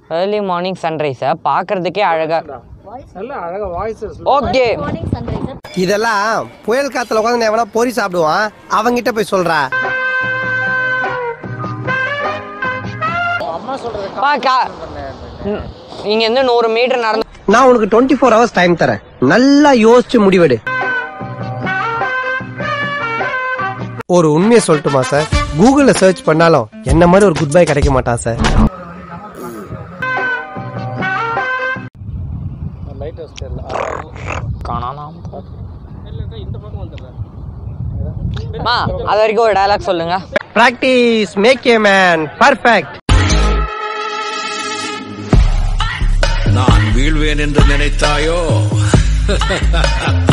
early morning சன்ரைஸை பார்க்கறதுக்கே அழகா நல்ல அழகா வாய்ஸ் ஓகே மார்னிங் சன்ரைஸ் இதெல்லாம் புயல் காத்துல உட்காந்து எவனா பொறி சாப்பிடுவான் அவங்கிட்ட போய் சொல்றா பாக்கா நீங்க இருந்து நூறு மீட்டர் நடந்து நான் உனக்கு டுவெண்ட்டி ஃபோர் ஹவர்ஸ் டைம் தரேன் நல்லா யோசிச்சு முடிவெடு ஒரு உண்மையை சொல்லட்டுமா சார் கூகுள்ல சர்ச் பண்ணாலும் என்ன மாதிரி ஒரு குட் பை கிடைக்க மாட்டான் சார் லைட் ஹவுஸ் தெரியல காணாம மா அது வரைக்கும் ஒரு டயலாக் சொல்லுங்க practice make a man perfect நான் வீழ்வேன் என்று நினைத்தாயோ